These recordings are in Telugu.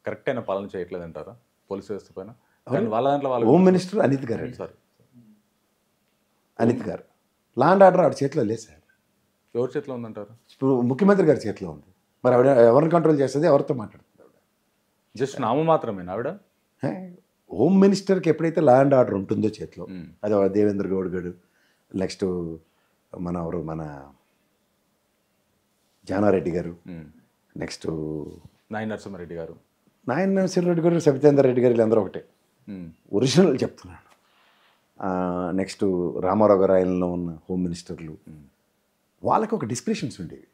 కరెక్ట్ అయిన పాలన చేయట్లేదు అంటారా పోలీస్ వ్యవస్థ పైన కానీ వాళ్ళ దాంట్లో వాళ్ళు హోమ్ మినిస్టర్ అనిత్ గారు అండి. సారీ అనిత్ గారు లా అండ్ ఆర్డర్ ఆవిడ చేతిలో లేదు సార్ ఎవరి చేతిలో ఉందంటారు ఇప్పుడు ముఖ్యమంత్రి గారి చేతిలో ఉంది మరి ఆవిడ ఎవరిని కంట్రోల్ చేస్తుంది ఎవరితో మాట్లాడుతుంది ఆవిడ జస్ట్ నామ మాత్రమేనా ఆవిడ హే, హోమ్ మినిస్టర్కి ఎప్పుడైతే లా అండ్ ఆర్డర్ ఉంటుందో చేతిలో మ్మ్. అది ఒక దేవేంద్ర గౌడ్ గారు నెక్స్ట్ మన ఎవరు మన జానారెడ్డి గారు మ్మ్. నెక్స్ట్ నాయి నరసింహారెడ్డి గారు నాయన రెడ్డి గారు సబితేందర్ రెడ్డి గారు వీళ్ళందరూ ఒకటే మ్మ్. ఒరిజినల్ చెప్తున్నాను నెక్స్ట్ రామారావు గారు ఆయనలో ఉన్న హోమ్ మినిస్టర్లు వాళ్ళకి ఒక డిస్క్రిప్షన్స్ ఉండేవి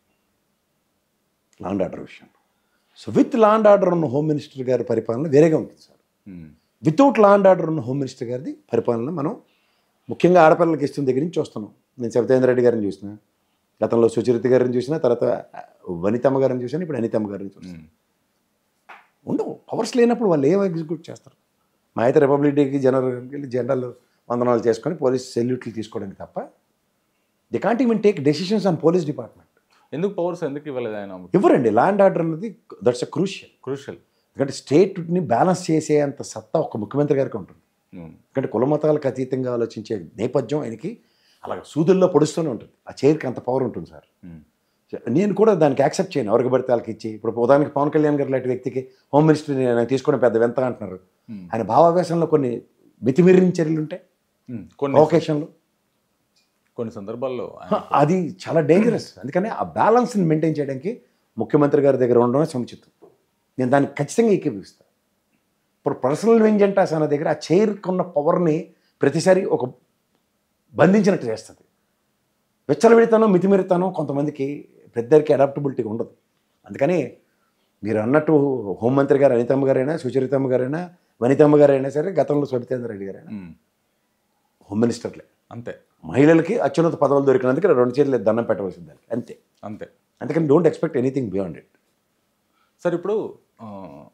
లాండ్ ఆర్డర్ విషయం సో విత్ లాండ్ ఆర్డర్ ఉన్న హోమ్ మినిస్టర్ గారి పరిపాలన వేరేగా ఉంటుంది సార్ మ్మ్. వితౌట్ లాండ్ ఆర్డర్ ఉన్న హోమ్ మినిస్టర్ గారిది పరిపాలన మనం ముఖ్యంగా ఆడపిల్లలకి ఇష్టం దగ్గర నుంచి చూస్తున్నాం నేను సబితేంద్ర రెడ్డి గారిని చూసిన గతంలో సుచరిత గారిని చూసిన తర్వాత వనితమ్మ గారిని చూసాను ఇప్పుడు అనితమ్మ గారిని చూసాను మ్మ్. ఉండవు పవర్స్ లేనప్పుడు వాళ్ళు ఏం ఎగ్జిక్యూట్ చేస్తారు మా అయితే రిపబ్లిక్ డేకి జనరల్ వెళ్ళి జెండాలు వందనాలు చేసుకొని పోలీస్ సెల్యూట్లు తీసుకోవడానికి తప్ప they can't even take decisions on police department ఎందుకు పవర్స్ ఎందుకు ఇవ్వలేదు ఆయన ఇవ్వరండి ల్యాండ్ ఆర్డర్ అన్నది దట్స్ అ క్రూషియల్ క్రూషల్ ఎందుకంటే స్టేట్ని బ్యాలెన్స్ చేసే అంత సత్తా ఒక ముఖ్యమంత్రి గారికి ఉంటుంది ఎందుకంటే కుల మతాలకు అతీతంగా ఆలోచించే నేపథ్యం ఆయనకి అలా సూదుల్లో పొడుస్తూనే ఉంటుంది ఆ చైర్కి అంత పవర్ ఉంటుంది సార్ నేను కూడా దానికి యాక్సెప్ట్ చేయను ఎవరికి పడితే వాళ్ళకి ఇచ్చి ఇప్పుడు ఉదాహరణకి పవన్ కళ్యాణ్ గారు లాంటి వ్యక్తికి హోమ్ మినిస్టర్ నేను తీసుకోవడం పెద్ద వింత అంటున్నారు ఆయన భావావేశంలో కొన్ని మితిమీరిన చర్యలు ఉంటాయి కొన్ని ప్రొవకేషన్లు కొన్ని సందర్భాల్లో ఆయన- అది చాలా డేంజరస్ అందుకని ఆ బ్యాలెన్స్ని మెయింటైన్ చేయడానికి ముఖ్యమంత్రి గారి దగ్గర ఉండడమే సముచితం నేను దాన్ని ఖచ్చితంగా ఏకీభవిస్తాను ఇప్పుడు పర్సనల్ వెంజెంటాస్ అన్న దగ్గర ఆ చైర్కి ఉన్న పవర్ని ప్రతిసారి ఒక బంధించినట్టు చేస్తుంది విచ్చలవిడితనం మితిమీరితనం కొంతమందికి పెద్దరికి అడాప్టబిలిటీ ఉండదు అందుకని మీరు అన్నట్టు హోంమంత్రి గారు అనితమ్మ గారైనా సుచరితమ్మ గారైనా వనితమ్మ గారైనా సరే గతంలో సబితేంద్ర రెడ్డి గారైనా మ్మ్. హోమ్ మినిస్టర్లే అంతే మహిళలకి అత్యున్నత పదవులు దొరికినందుకు రెండు చేతులు దండం పెట్టవలసింది దానికి అంతే అంతే అందుకని don't expect anything beyond it sir ఇప్పుడు ఆ,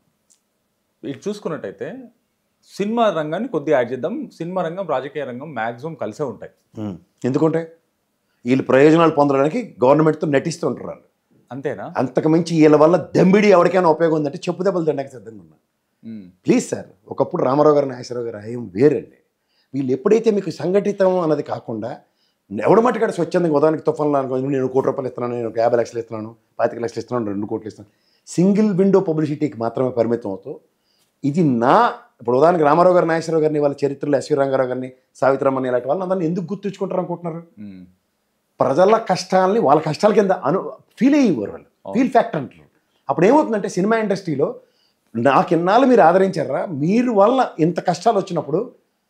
ఇటు చూసుకున్నట్టయితే సినిమా రంగాన్ని కొద్దిగా యాడ్ చేద్దాం సినిమా రంగం రాజకీయ రంగం మ్యాక్సిమం కలిసే ఉంటాయి ఎందుకంటే వీళ్ళు ప్రయోజనాలు పొందడానికి గవర్నమెంట్తో నటిస్తూ ఉంటారు వాళ్ళు అంతేనా అంతకు మించి వీళ్ళ వల్ల దమ్మిడి ఎవరికైనా ఉపయోగం ఉందంటే చెప్పు దెబ్బలు తినడానికి సిద్ధంగా ఉన్నా మ్మ్. ప్లీజ్ సార్ ఒకప్పుడు రామారావు గారు నాగేశ్వరరావు గారు అయ్యం వేరండి వీళ్ళు ఎప్పుడైతే మీకు సంఘటితం అన్నది కాకుండా ఎవడు మట్టుకాడ స్వచ్ఛందంగా ఉదాహరణకి తుఫాన్లు అనుకో నేను కోటి రూపాయలు ఇస్తున్నాను నేను ఒక యాభై లక్షలు ఇస్తున్నాను పాతిక లక్షలు ఇస్తున్నాను రెండు కోట్లు ఇస్తున్నాను సింగిల్ విండో పబ్లిసిటీకి మాత్రమే పరిమితం అవుతూ ఇది నా ఇప్పుడు ఉదాహరణకి రామారావు గారు నాగేశ్వరరావు గారిని వాళ్ళ చరిత్రలో ఎస్వి రంగారావు గారిని సావిత్రమ్మని ఇలాంటి వాళ్ళని అందరిని ఎందుకు గుర్తుంచుకుంటారు అనుకుంటున్నారు మ్మ్. ప్రజల కష్టాలని వాళ్ళ కష్టాల కింద అను ఫీల్ అయ్యేవారు వాళ్ళు ఫీల్ ఫ్యాక్టర్ అంటారు అప్పుడు ఏమవుతుందంటే సినిమా ఇండస్ట్రీలో నాకు ఇన్నాళ్ళు మీరు ఆదరించారా మీరు వల్ల ఇంత కష్టాలు వచ్చినప్పుడు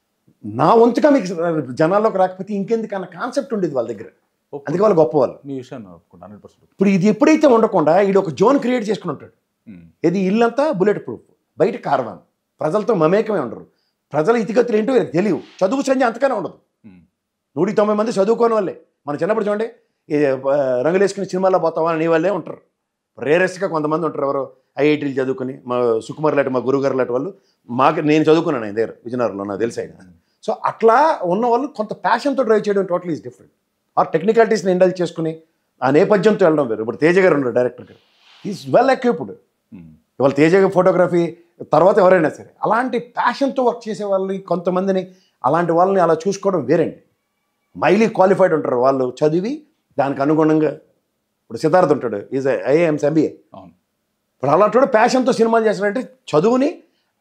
నా వంతుగా మీకు జనాల్లోకి రాకపోతే ఇంకెందుకు అన్న కాన్సెప్ట్ ఉండేది వాళ్ళ దగ్గర అందుకే వాళ్ళు గొప్పవాళ్ళు మీ విషయాన్ని ఒప్పుకుంటా హండ్రెడ్ పర్సెంట్ ఇప్పుడు ఇది ఎప్పుడైతే ఉండకుండా ఈడు ఒక జోన్ క్రియేట్ చేసుకుని ఉంటాడు ఇది ఇల్లంతా బుల్లెట్ ప్రూఫ్ బయట కార్వాన్ ప్రజలతో మమేకమే ఉండరు ప్రజల ఇతిగతులు ఏంటో వీళ్ళకి తెలియవు చదువు సంజ అంతగానే ఉండదు నూటి తొంభై మంది చదువుకోని వాళ్ళే మన చిన్నప్పుడు చూడండి ఈ, ఆ, రంగులు వేసుకుని సినిమాల్లో పోతావా అని వాళ్ళే ఉంటారు రేరెస్ట్గా కొంతమంది ఉంటారు ఎవరో ఐఐటీలు చదువుకుని మా సుకుమార్ లాంటి మా గురుగారు లాంటి వాళ్ళు మాకు నేను చదువుకున్నాను ఆయన దగ్గర విజయనగరంలో నాకు తెలుసు ఆయన సో అట్లా ఉన్న వాళ్ళు కొంత ప్యాషన్తో డ్రైవ్ చేయడం టోటల్ ఈజ్ డిఫరెంట్ ఆ టెక్నికాలిటీస్ని ఇండల్ చేసుకుని ఆ నేపథ్యంతో వెళ్ళడం వేరు ఇప్పుడు తేజ గారు ఉన్నారు డైరెక్టర్ గారు ఈజ్ వెల్ ఎక్విప్డ్ ఇవాళ తేజ ఫోటోగ్రఫీ తర్వాత ఎవరైనా సరే అలాంటి ప్యాషన్తో వర్క్ చేసే వాళ్ళని కొంతమందిని అలాంటి వాళ్ళని అలా చూసుకోవడం వేరండి మైలీ క్వాలిఫైడ్ ఉంటారు వాళ్ళు చదివి దానికి అనుగుణంగా ఇప్పుడు సిద్ధార్థ్ ఉంటాడు ఈజ్ ఐఏఎంస్ ఎంబీఏ అవును ఇప్పుడు అలాంటి ప్యాషన్తో సినిమాలు చేస్తాడంటే చదువుని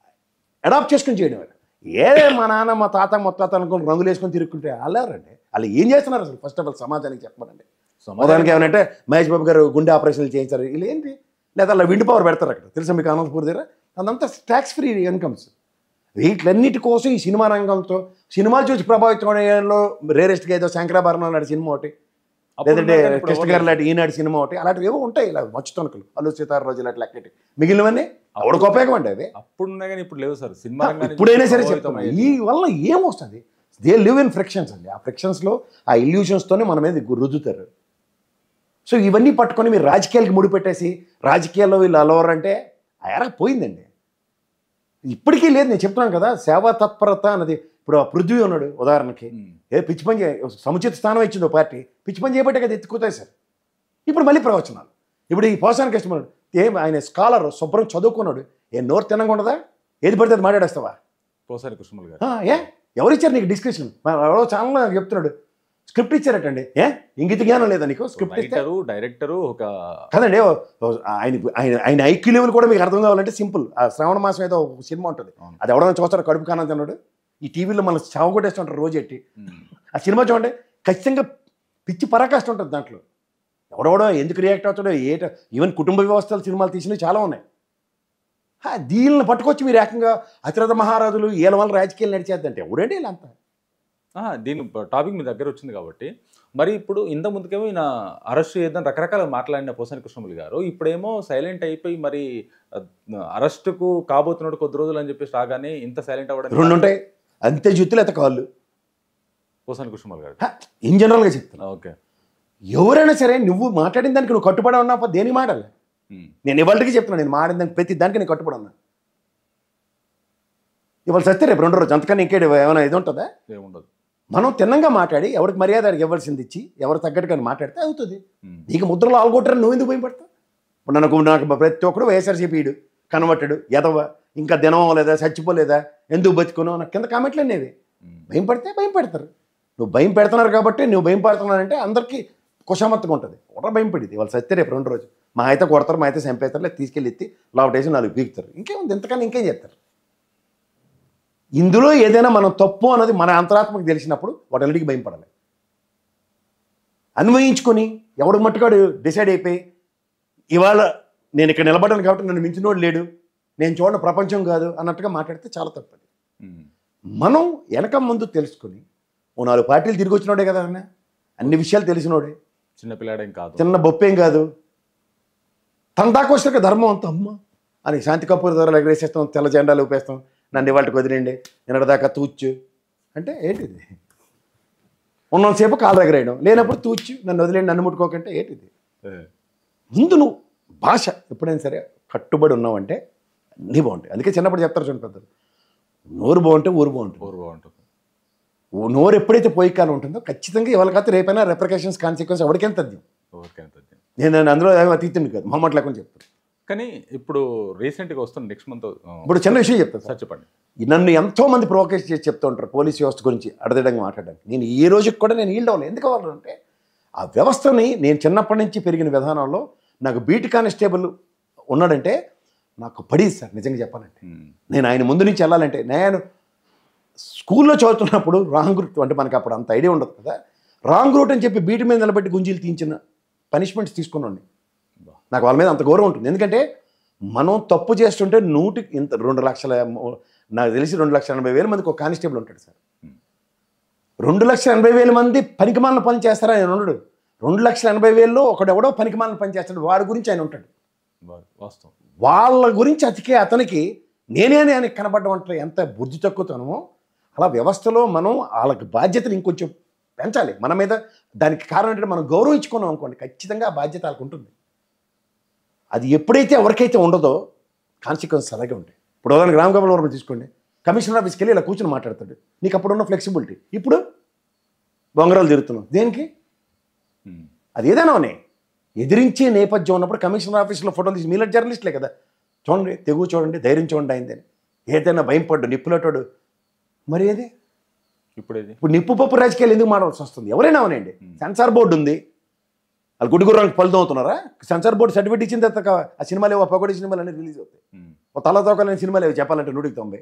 అడాప్ట్ చేసుకుని చేయడం వేరు. ఏ మా నాన్న మా తాత మా తాత అనుకుని రంగులు వేసుకొని తిరుగుతుంటే అలారండి వాళ్ళు ఏం చేస్తున్నారు అసలు ఫస్ట్ ఆఫ్ ఆల్ సమాజానికి చెప్పమనండి మొదలనికి ఏమంటే మహేష్ బాబు గారు గుండె ఆపరేషన్లు చేయించారు వీళ్ళు ఏంటి లేదా అలా విండ్ పవర్ పెడతారు అక్కడ తెలుసా మీకు అనంతపూర్ దగ్గర అదంతా ట్యాక్స్ ఫ్రీ ఇన్కమ్స్ వీటిలన్నిటి కోసం ఈ సినిమా రంగంతో సినిమాలు చూసి ప్రభావితం అయ్యేలో రేరెస్ట్గా ఏదో శంకరాభరణం లాంటి సినిమా ఒకటి అప్పుడు లేదంటే ఉన్నాయి కానీ ఇప్పుడు కృష్ణ గారు లాంటి ఈనాటి సినిమా ఒకటి అలాంటివి ఏవో ఉంటాయి ఇలా మచ్చు తణుకులు అల్లు సీతారాం రోజు ఇలాంటి లెక్కటి మిగిలినవన్నీ ఆవిడకు ఉపయోగం అండి అవి అప్పుడు ఉన్నాయి కానీ ఇప్పుడు లేవు సార్ సినిమా రంగాన్ని ఇప్పుడైనా సరే ప్రభావితం చెప్తున్నా అయ్యేది. ఈ వల్ల ఏమొస్తుంది దే లివ్ ఇన్ ఫ్రిక్షన్స్ అండి ఆ ఫ్రిక్షన్స్లో ఆ ఇల్యూషన్స్తోనే మన మీద గు- రుద్దుతారు సో ఇవన్నీ పట్టుకొని మీరు రాజకీయాలకి ముడిపెట్టేసి రాజకీయాల్లో వీళ్ళు అలవరంటే ఆ ఎరా పోయిందండి ఇప్పటికీ లేదు నేను చెప్తున్నాను కదా సేవా తత్పరత అన్నది ఇప్పుడు ఆ పృథ్వీ ఉన్నాడు ఉదాహరణకి ఉమ్. ఏ పిచ్చి పని చే సముచిత స్థానం ఇచ్చింది ఓ పార్టీ పిచ్చి పని చేయబట్టే కదా ఎత్తుకుతాయి సార్ ఇప్పుడు మళ్ళీ ప్రవచనాలు ఇప్పుడు ఈ పోసానికి ఇష్టమన్నాడు ఏం ఆయన స్కాలర్ శుభ్రం చదువుకున్నాడు ఏ నోరు తినంగా ఉండదా ఏది పడితే అది మాట్లాడేస్తావా పోసాని కృష్ణమూర్తి గారు ఆ, ఏ ఎవరు ఇచ్చారు నీకు డిస్క్రిప్షన్ ఎవరో ఛానల్ నాకు చెప్తున్నాడు స్క్రిప్ట్ ఇచ్చారటండి ఏ ఇంగిత జ్ఞానం లేదా నీకు స్క్రిప్ట్ ఇస్తే రైటరు డైరెక్టరు ఒక కదండి ఓ- ఓ ఆయన ఆయన ఆయన ఐక్యూ లెవెల్ కూడా మీకు అర్థం కావాలంటే సింపుల్ ఆ శ్రావణ మాసం ఏదో ఒక సినిమా ఉంటుంది అవును. అది ఎవడైనా చూస్తాడు కడుపు కానం తిన్నాడు ఈ టీవీలో మన చావ కొట్టేస్తుంటారు రోజు ఎట్టి ఉమ్, ఆ సినిమా చూడండి ఖచ్చితంగా పిచ్చి పరాకాష్ట ఉంటుంది దాంట్లో ఎవడెవడో ఎందుకు రియాక్ట్ అవుతాడో ఏట ఈవెన్ కుటుంబ వ్యవస్థల సినిమాలు తీసినవి చాలా ఉన్నాయి హా, దీనిని పట్టుకొచ్చి మీరు ఏకంగా అతిరథ మహారాజులు ఏల వల్ల రాజకీయాలు నడిచేద్దంటే ఎవడండి వీళ్ళంతా ఆ, దీని టాపిక్ మీ దగ్గర వచ్చింది కాబట్టి మరి ఇప్పుడు ఇంత ముందుకేమో ఈయన అరెస్ట్ చేద్దాం రకరకాల మాట్లాడిన పోసాని కృష్ణమూర్తి గారు ఇప్పుడేమో సైలెంట్ అయిపోయి మరి అరెస్ట్కు కాబోతున్నాడు కొద్ది రోజులు అని చెప్పేసి రాగానే ఇంత సైలెంట్ రెండు అవ్వడం ఉంటాయి అంతే జుత్తులు అయితే కాళ్ళు పోసాని కృష్ణమూర్తి గారు హా, ఇన్ జనరల్గా చెప్తున్నా ఓకే ఎవరైనా సరే నువ్వు మాట్లాడిన దానికి నువ్వు కట్టుబడి ఉన్నావు దేనికి మాట్లాడలే ఉమ్, నేను ఇవాళకి చెప్తున్నాను నేను మాడిన దానికి ప్రతి దానికి నేను కట్టుబడి ఉన్నా ఇవాళ సస్తే రేపు రెండో రోజు అంతకన్నా ఇంకేడు ఏమైనా ఇది ఉంటుందా ఏముండదు మనం తిన్నంగా మాట్లాడి ఎవరికి మర్యాద అడిగి ఇవ్వాల్సింది ఇచ్చి ఎవరు తగ్గట్టుగా మాట్లాడితే అవుతుంది ఉమ్, నీకు ముద్రలు ఆల్గొట్టారని నువ్వు ఎందుకు భయపడతావు ఇప్పుడు నాకు నాకు ప్రతి ఒక్కడు వైఎస్ఆర్సీపీడు కనబట్టాడు ఎదవ ఇంకా దినం లేదా చచ్చిపోలేదా ఎందుకు బతుకును నాకు కింద కామెంట్లు అనేవి ఉమ్, భయం పడితే భయం పెడతారు నువ్వు భయం పెడుతున్నారు కాబట్టి నువ్వు భయం పడుతున్నానంటే అందరికీ కుషామత్తుగా ఉంటుంది ఒకటి భయం పడింది వాళ్ళు సత్తే రేపు రెండు రోజు మా అయితే కొడతారు మా అయితే చంపేస్తారు లేదా తీసుకెళ్ళి ఎత్తి లోపటేసి నాలుగు పీకుతారు ఇంకేముంది ఇంతకన్నా ఇంకేం చేస్తారు ఇందులో ఏదైనా మనం తప్పు అన్నది మన అంతరాత్మకు తెలిసినప్పుడు వాటన్నిటికీ భయం పడాలి అన్వయించుకొని ఎవడు మట్టుకాడు డిసైడ్ అయిపోయి ఇవాళ నేను ఇక్కడ నిలబడ్డాను కాబట్టి నన్ను మించినోడు లేడు నేను చూడని ప్రపంచం కాదు అన్నట్టుగా మాట్లాడితే చాలా తప్పది ఉమ్, మనం వెనక ముందు తెలుసుకొని ఓ నాలుగు పార్టీలు తిరిగి వచ్చినోడే కదా అన్న అన్ని విషయాలు తెలిసినోడే చిన్న పిల్లాడేం కాదు చిన్న బొప్పేం కాదు తన దాకా వచ్చాక ధర్మం అంత అమ్మ అని శాంతి కపూర్ ధరలు ఎగరేసేస్తాం తెల్ల జెండాలు ఊపేస్తాం నన్ను ఇవాళకి వదిలేండి నిన్నటి దాకా తూచ్చు అంటే ఏంటిది ఉన్నంతసేపు కాలు ఎగరేయడం లేనప్పుడు తూచ్చు నన్ను వదిలేండి నన్ను ముట్టుకోకంటే ఏంటిది ఏ, ముందు నువ్వు భాష ఎప్పుడైనా సరే కట్టుబడి ఉన్నావంటే అన్నీ బాగుంటాయి అందుకే చిన్నప్పుడు చెప్తారు చూడండి పెద్దలు నోరు బాగుంటే ఊరు బాగుంటుంది ఊరు బాగుంటుంది ఓ నోరు ఎప్పుడైతే పోయి కాలం ఉంటుందో ఖచ్చితంగా ఇవాళ కాదు రేపైనా రెప్రికేషన్స్ కాన్సిక్వెన్స్ ఎవరికైనా తద్ది ఎవరికైనా తగ్గదు. నేను దాన్ని అందులో ఏమీ అతీతుని కాదు మొహమ్మట్ లేకుండా చెప్తాను కానీ ఇప్పుడు రీసెంట్గా వస్తున్న నెక్స్ట్ మంత్ ఇప్పుడు చిన్న విషయం చెప్తాను సార్ సార్ చెప్పండి నన్ను ఎంతో మంది ప్రొవోకేట్ చేసి చెప్తూ ఉంటారు పోలీస్ వ్యవస్థ గురించి అడదడంగా మాట్లాడడానికి నేను ఈ రోజుకి కూడా నేను ఈల్డ్ అవ్వలేదు ఎందుకు అవ్వాలంటే ఆ వ్యవస్థని నేను చిన్నప్పటి నుంచి పెరిగిన విధానంలో నాకు బీట్ కానిస్టేబుల్ ఉన్నాడంటే నాకు పడేది సార్ నిజంగా చెప్పాలంటే ఉమ్, నేను ఆయన ముందు నుంచి వెళ్ళాలంటే నేను స్కూల్లో చదువుతున్నప్పుడు రాంగ్ రూట్ అంటే మనకి అప్పుడు అంత ఐడియా ఉండదు కదా రాంగ్ రూట్ అని చెప్పి బీటి మీద నిలబెట్టి గుంజీలు తీయించిన పనిష్మెంట్స్ తీసుకున్నాండి బా. నాకు వాళ్ళ మీద అంత గౌరవం ఉంటుంది ఎందుకంటే మనం తప్పు చేస్తుంటే నూటికి ఇంత రెండు లక్షల నాకు తెలిసి రెండు లక్షల ఎనభై వేల మందికి ఒక కానిస్టేబుల్ ఉంటాడు సార్ Hmm. రెండు లక్షల ఎనభై వేల మంది పనికిమాలిన పని చేస్తారా ఆయన ఉండడు రెండు లక్షల ఎనభై వేలలో ఒకడెవడో పనికిమాలిన పని చేస్తాడు వాడి గురించి ఆయన ఉంటాడు బా- వాస్తవం వాళ్ళ గురించి అతికే అతనికి నేనే ఆయనకి కనబడడం అంటే ఎంత బుద్ధి తక్కువతనమో అలా వ్యవస్థలో మనం వాళ్ళకి బాధ్యతను ఇంకొంచెం పెంచాలి మన మీద దానికి కారణం ఏంటంటే మనం గౌరవించుకున్నాం అనుకోండి ఖచ్చితంగా ఆ బాధ్యత వాళ్ళకు ఉంటుంది అది ఎప్పుడైతే ఎవరికైతే ఉండదో కాన్సిక్వెన్స్ అలాగే ఉంటాయి ఇప్పుడు ఉదాహరణ గ్రామ గోపాల వర్మ తీసుకోండి కమిషనర్ ఆఫీస్కి వెళ్ళి ఇలా కూర్చొని మాట్లాడతాడు నీకు అప్పుడున్న ఫ్లెక్సిబిలిటీ ఇప్పుడు బొంగరాలు తిరుగుతున్నావు దేనికి ఉమ్, అది ఏదైనా ఉన్నాయి ఎదిరించే నేపథ్యం ఉన్నప్పుడు కమిషనర్ ఆఫీస్లో ఫోటోలు తీసి మీలాంటి జర్నలిస్టులే కదా చూడండి తెగు చూడండి ధైర్యం చూడండి అయిందని ఏదైనా భయం పడ్డు నిప్పులటోడు మరి ఏది ఇప్పుడు ఇది ఇప్పుడు నిప్పు పప్పు రాజకీయాలు ఎందుకు మాడవలసి వస్తుంది ఎవరైనా అవనండి సెన్సార్ బోర్డు ఉంది వాళ్ళు గుడి గుర్రానికి ఫలితం అవుతున్నారా సెన్సార్ బోర్డు సర్టిఫికేట్ ఇచ్చిన తర్వాత కా- ఆ సినిమాలు ఏవో పకోడి సినిమాలు అన్నీ రిలీజ్ అవుతాయి ఉమ్. ఓ తల తోకలేని సినిమాలు ఏవో చెప్పాలంటే నూటికి తొంభై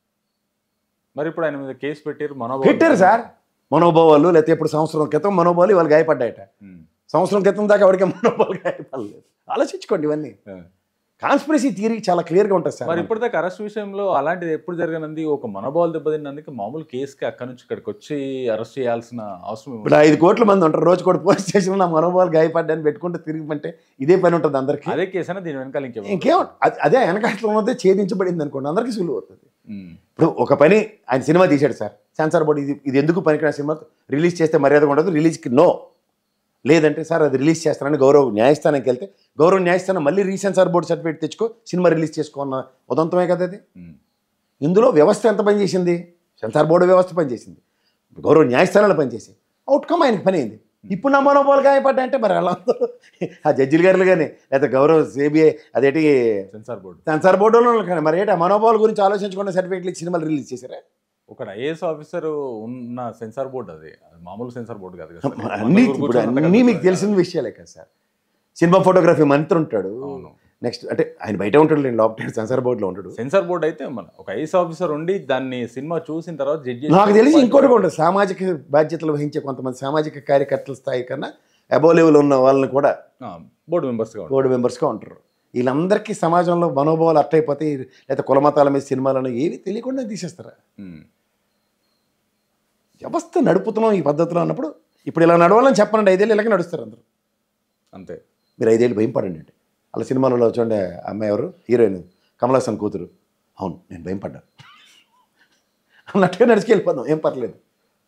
మరి ఇప్పుడు ఆయన మీద కేసు పెట్టారు మనోభావాలు పెట్టారు సార్ మనోభావాలు లేకపోతే ఇప్పుడు సంవత్సరం క్రితం మనోభావాలు వాళ్ళు గాయపడ్డాయట ఉమ్, సంవత్సరం క్రితం దాకా ఎవరికి మనోభావాలు గాయపడలేదు ఆలోచించుకోండి ఇవన్నీ ఆ. కాన్స్పిరసీ థియరీ చాలా క్లియర్గా ఉంటుంది సార్ మరి ఇప్పటిదాకా అరెస్ట్ విషయంలో అలాంటిది ఎప్పుడు జరగనంది ఒక మనోభావాలు దెబ్బతిన్నందుకు మామూలు కేసుకి అక్కడి నుంచి ఇక్కడికి వచ్చి అరెస్ట్ చేయాల్సిన అవసరం ఏముంది? ఇప్పుడు ఐదు కోట్ల మంది ఉంటారు రోజు కూడా పోలీస్ స్టేషన్లో నా మనోభావాలు గాయపడ్డాన్ని పెట్టుకుంటే తిరిగిమంటే ఇదే పని ఉంటుంది అందరికీ అదే కేసు అయినా దీని వెనకాల ఇంకేమో ఇంకేం అది- అదే వెనకాట్లో ఉన్నదే ఛేదించబడింది అనుకోండి అందరికీ సులువు అవుతుంది ఉమ్, ఇప్పుడు ఒక పని ఆయన సినిమా తీశాడు సార్ సెన్సార్ బోర్డు ఇది ఇది ఎందుకు పనికిరాని సినిమా రిలీజ్ చేస్తే మర్యాద ఉండదు రిలీజ్కి నో లేదంటే సార్ అది రిలీజ్ చేస్తానని గౌరవ న్యాయస్థానానికి వెళ్తే గౌరవ న్యాయస్థానం మళ్ళీ రీసెన్సార్ బోర్డు సర్టిఫికేట్ తెచ్చుకో సినిమా రిలీజ్ చేసుకో అన్న ఉదంతమే కదా అది ఉమ్, ఇందులో వ్యవస్థ ఎంత పనిచేసింది సెన్సార్ బోర్డు వ్యవస్థ పనిచేసింది గౌరవ న్యాయస్థానాలు పనిచేసి అవుట్కమ్ ఆయనకి పని అయింది ఇప్పుడు నా మనోభావాలు గాయపడ్డా అంటే మరి వాళ్ళందరూ ఆ జడ్జిలు గారులు కానీ లేదా గౌరవ సిబిఐ అదేంటి సెన్సార్ బోర్డు సెన్సార్ బోర్డులో కానీ మరి ఏంటి ఆ మనోభావాల గురించి ఆలోచించకుండా సర్టిఫికేట్లు ఇచ్చి సినిమాలు రిలీజ్ చేశారా ఒక ఐఏఎస్ ఆఫీసర్ ఉన్న సెన్సార్ బోర్డు అది అది మామూలు సెన్సార్ బోర్డు కాదు కదా సార్. అన్నీ నలుగురు ఇప్పుడు కూర్చొని అన్నీ మీకు అంతగా తెలిసిన విషయాలే కదా సార్ సినిమా ఫోటోగ్రఫీ మంత్రి ఉంటాడు అవును నెక్స్ట్ అంటే ఆయన బయట ఉంటాడు నేను లోపల సెన్సార్ బోర్డులో ఉంటాడు సెన్సార్ బోర్డు అయితే మన ఒక ఐఏఎస్ ఆఫీసర్ ఉండి దాన్ని సినిమా చూసిన తర్వాత జడ్జి నాకు తెలిసి ఇంకోటి కూడా ఉంటుంది సామాజిక బాధ్యతలు వహించే కొంతమంది సామాజిక కార్యకర్తల స్థాయి కన్నా అబో లెవెల్ ఉన్న వాళ్ళని కూడా బోర్డు మెంబర్స్గా ఉంటారు బోర్డు మెంబర్స్గా ఉంటారు వీళ్ళందరికీ సమాజంలో మనోభావాలు అట్టయిపోతాయి లేకపోతే కులమతాల మీద సినిమాలను ఏవి తెలియకుండా తీసేస్తారా ఉమ్. వ్యవస్థ నడుపుతున్నాం ఈ పద్ధతిలో అన్నప్పుడు ఇప్పుడు ఇలా నడవాలని చెప్పనండి ఐదేళ్ళు ఇలాగే నడుస్తారు అందరూ అంతే మీరు ఐదేళ్ళు భయం పడండి అంటే అలా సినిమాలలో చూడండి ఆ అమ్మాయి ఎవరు హీరోయిన్ కమలాసన్ కూతురు అవును నేను భయం పడ్డాను అన్నట్టుగా నడిచికెళ్ళిపోదాం ఏం పర్లేదు